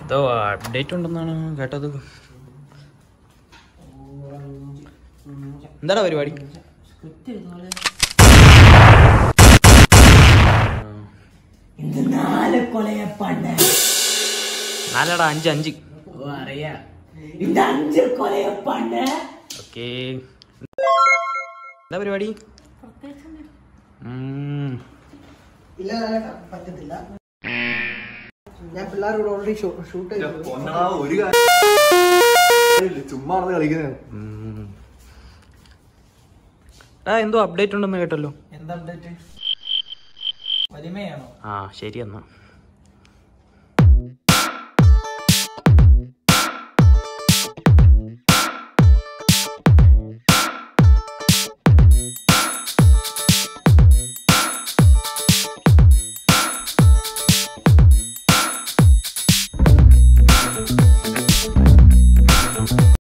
എന്തോ അപ്ഡേറ്റ് ഉണ്ടെന്നാണ് കേട്ടത് എന്താടാ പരിപാടി இந்த நாலு கொலைய பண்ண നാലടാ അഞ്ച് അഞ്ച് അറിയാ இந்த அஞ்சு கொலைய பண்ண ഓക്കേ എന്താ പരിപാടി ഉം. ഇല്ല ചേട്ടാ പറ്റത്തില്ല ഞാൻ പിള്ളേരോട് ഓൾറെഡി ഷൂട്ട് ചെയ്തു ഒരു കാര്യം ചുമ്മാ കളിക്കുന്നത് ഉം. ആ എന്തോ അപ്ഡേറ്റ് ഉണ്ടെന്ന് കേട്ടല്ലോ എന്താ അപ്ഡേറ്റ് വലിമയാണോ ആ ശരി എന്നാ